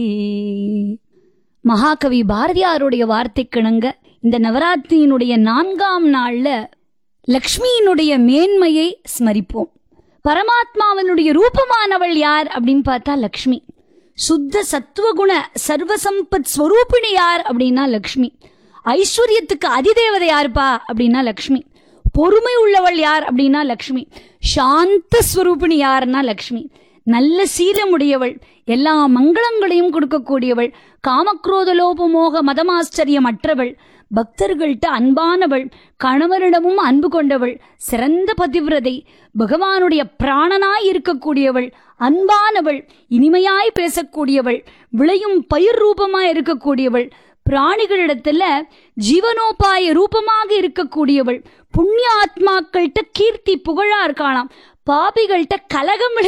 மகாகவி பாரதியாருடைய வார்த்தைக்கிணங்க இந்த நவராத்திரியினுடைய நான்காம் நாள்ல லக்ஷ்மியினுடைய மேன்மையை ஸ்மரிப்போம் பரமாத்மாவனுடைய ரூபமானவள் யார் அப்படின்னு பார்த்தா லக்ஷ்மி சுத்த சத்துவகுண சர்வசம்பத் ஸ்வரூபிணி யார் அப்படின்னா லக்ஷ்மி ஐஸ்வர்யத்துக்கு அதிதேவதை யாருப்பா அப்படின்னா லக்ஷ்மி பொறுமை உள்ளவள் யார் அப்படின்னா லக்ஷ்மி சாந்த ஸ்வரூபிணி யாருன்னா லக்ஷ்மி நல்ல சீலமுடையவள் எல்லா மங்களங்களையும் கொடுக்கக்கூடியவள் காமக்ரோத லோபமோக மதமாச்சரியம் அற்றவள் பக்தர்கள்ட்ட அன்பானவள் கணவரிடமும் அன்பு கொண்டவள் சிறந்த பதிவிரதை பகவானுடைய பிராணனாய் இருக்கக்கூடியவள் அன்பானவள் இனிமையாய் பேசக்கூடியவள் விளையும் பயிர் ரூபமாய் இருக்கக்கூடியவள் பிராணிகளிடத்துல ஜீவனோபாய ரூபமாக இருக்கக்கூடியவள் புண்ணிய ஆத்மாக்கள்கிட்ட கீர்த்தி புகழா இருக்காளாம் பாபிகள்கிட்ட கலகம்